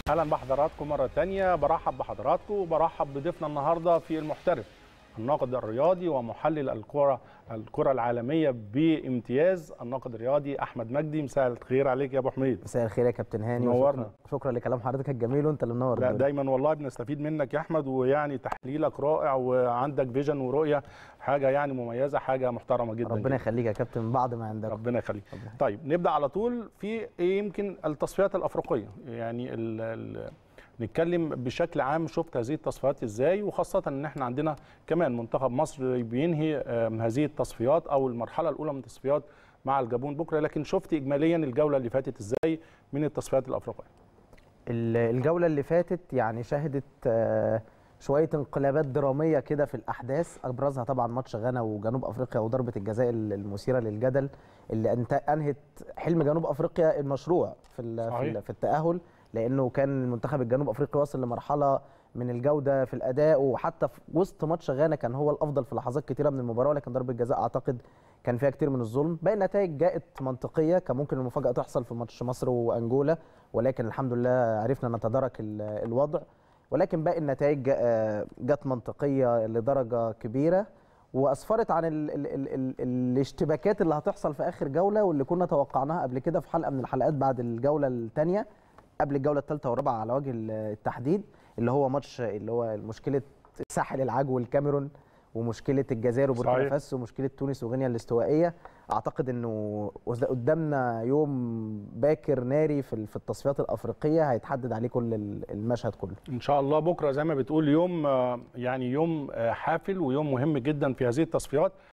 اهلا بحضراتكم مره تانية برحب بحضراتكم وبرحب بضيفنا النهارده في المحترف الناقد الرياضي ومحلل الكره الكره العالميه بامتياز الناقد الرياضي احمد مجدي مساء الخير عليك يا ابو حميد مساء الخير يا كابتن هاني نورنا. وشكرا شكرا لكلام حضرتك الجميل وانت اللي منور لا الدنيا. دايما والله بنستفيد منك يا احمد ويعني تحليلك رائع وعندك فيجن ورؤيه حاجه يعني مميزه حاجه محترمه جدا ربنا جداً. يخليك يا كابتن بعد ما عندك ربنا يخليك ربنا. طيب نبدا على طول في إيه يمكن التصفيات الافريقيه يعني ال ال نتكلم بشكل عام شفت هذه التصفيات ازاي وخاصه ان احنا عندنا كمان منتخب مصر بينهي آم، هذه التصفيات او المرحله الاولى من التصفيات مع الجابون بكره لكن شفت اجماليا الجوله اللي فاتت ازاي من التصفيات الافريقيه ال- الجولة اللي فاتت يعني شهدت آه، شوية انقلابات درامية كده في الأحداث أبرزها طبعا ماتش غانا وجنوب أفريقيا وضربة الجزاء ال- المثيرة للجدل اللي أنت- أنهت حلم جنوب أفريقيا المشروع في ال- في, صحيح. ال- في التأهل لأنه كان المنتخب الجنوب أفريقي واصل لمرحلة من الجودة في الأداء وحتى في وسط ماتش غانا كان هو الأفضل في لحظات كتيرة من المباراة ولكن ضربة جزاء أعتقد كان فيها كتير من الظلم باقي النتائج جاءت منطقية كان ممكن المفاجأة تحصل في ماتش مصر وأنجولا ولكن الحمد لله عرفنا نتدارك ال- الوضع ولكن باقي النتائج جا- جت منطقيه لدرجه كبيره واسفرت عن ال ال ال ال الاشتباكات اللي هتحصل في اخر جوله واللي كنا توقعناها قبل كده في حلقه من الحلقات بعد الجوله الثانيه قبل الجوله الثالثه والرابعه على وجه ال- التحديد اللي هو ماتش اللي هو مشكله ساحل العاج والكاميرون ومشكله الجزائر وبوركينا صحيح. فاسو ومشكله تونس وغينيا الاستوائيه اعتقد انه قدامنا يوم باكر ناري في ال- في التصفيات الافريقيه هيتحدد عليه كل ال- المشهد كله ان شاء الله بكره زي ما بتقول يوم آه، يعني يوم آه، حافل ويوم مهم جدا في هذه التصفيات